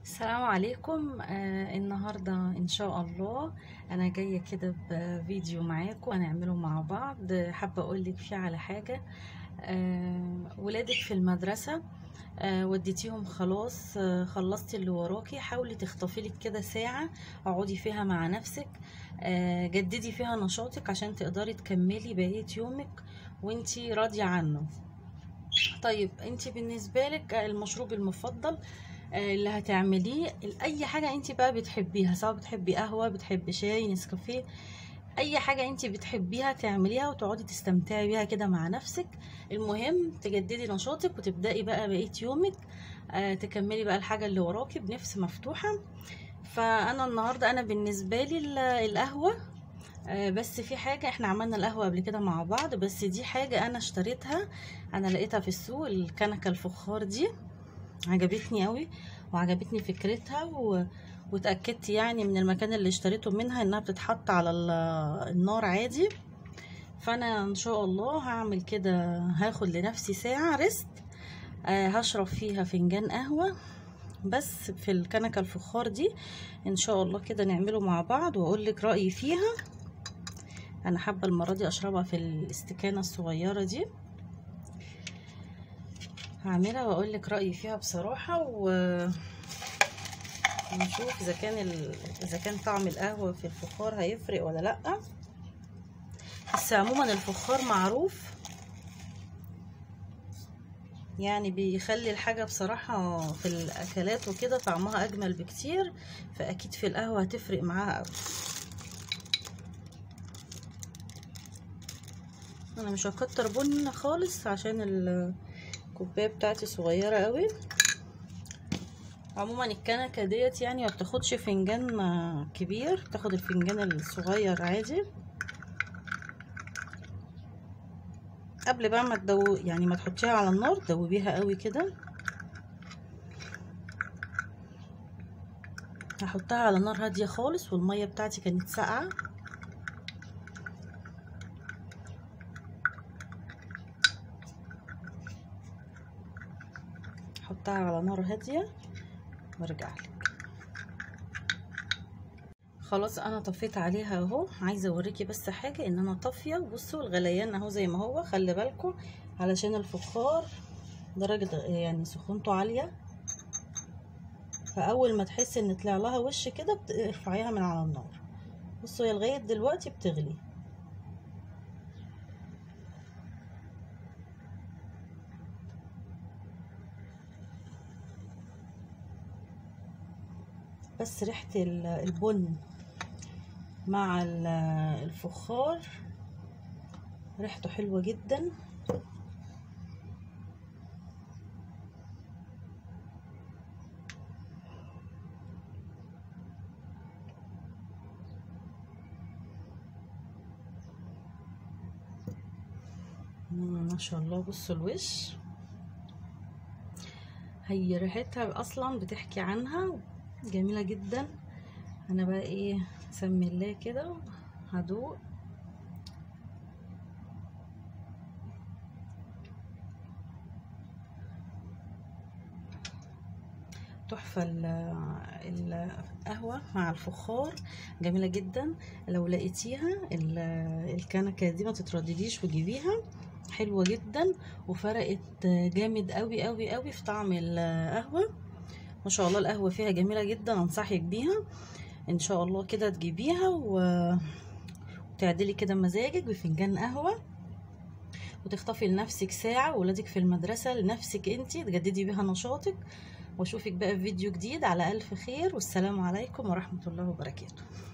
السلام عليكم آه النهاردة إن شاء الله أنا جاية كده بفيديو معاكم هنعمله مع بعض حابة أقولك فيه على حاجة آه ولادك في المدرسة آه وديتيهم خلاص آه خلصتي اللي وراكي حاولي تخطفي لك كده ساعة اقعدي فيها مع نفسك آه جددي فيها نشاطك عشان تقدري تكملي بقية يومك وانتي راضية عنه طيب انتي بالنسبة لك المشروب المفضل اللي هتعمليه اي حاجه انت بقى بتحبيها سواء بتحبي قهوه بتحبي شاي نسكافيه اي حاجه انت بتحبيها تعمليها وتقعدي تستمتعي بيها كده مع نفسك المهم تجددي نشاطك وتبداي بقى بقيه يومك آه تكملي بقى الحاجه اللي وراكي بنفس مفتوحه فانا النهارده انا بالنسبه لي القهوه آه بس في حاجة احنا عملنا القهوة قبل كده مع بعض بس دي حاجة انا اشتريتها انا لقيتها في السوق الكنكة الفخار دي عجبتني قوي وعجبتني فكرتها و... وتأكدت يعني من المكان اللي اشتريته منها انها بتتحط على النار عادي فانا ان شاء الله هعمل كده هاخد لنفسي ساعة ريست آه هشرب فيها فنجان قهوة بس في الكنكة الفخار دي ان شاء الله كده نعمله مع بعض واقول لك رأيي فيها انا حابة المرة دي اشربها في الاستكانة الصغيرة دي هعملها واقول لك رايي فيها بصراحه و ونشوف اذا كان ال... اذا كان طعم القهوه في الفخار هيفرق ولا لا بس عموما الفخار معروف يعني بيخلي الحاجة بصراحة في الأكلات وكده طعمها أجمل بكتير فأكيد في القهوة هتفرق معاها أوي أنا مش هكتر بن خالص عشان ال الكوبايه بتاعتي صغيره قوي عموما الكنكه ديت يعني ما بتاخدش فنجان كبير بتاخد الفنجان الصغير عادي قبل بقى ما تدو يعني ما تحطيها على النار دوبيها قوي كده هحطها على نار هاديه خالص والميه بتاعتي كانت ساقعه احطها على نار هاديه وارجع لك خلاص انا طفيت عليها اهو عايزه اوريكي بس حاجه ان انا طافيه بصوا الغليان اهو زي ما هو خلي بالكم علشان الفخار درجه يعني سخونته عاليه فاول ما تحسي ان طلع لها وش كده ارفعيها من على النار بصوا هي لغايه دلوقتي بتغلي بس ريحة البن مع الفخار ريحته حلوة جدا ما شاء الله بصوا الوش هي ريحتها اصلا بتحكي عنها جميلة جدا انا بقى ايه اسمي الله كده هدوق تحفة القهوة مع الفخار جميلة جدا لو لقيتيها الكنكة دي ما تتردديش وجيبيها حلوة جدا وفرقت جامد قوي قوي قوي في طعم القهوة ما شاء الله القهوه فيها جميله جدا انصحك بيها ان شاء الله كده تجيبيها و... وتعدلي كده مزاجك بفنجان قهوه وتخطفي لنفسك ساعه ولادك في المدرسه لنفسك انتي تجددي بيها نشاطك واشوفك بقى في فيديو جديد على الف خير والسلام عليكم ورحمه الله وبركاته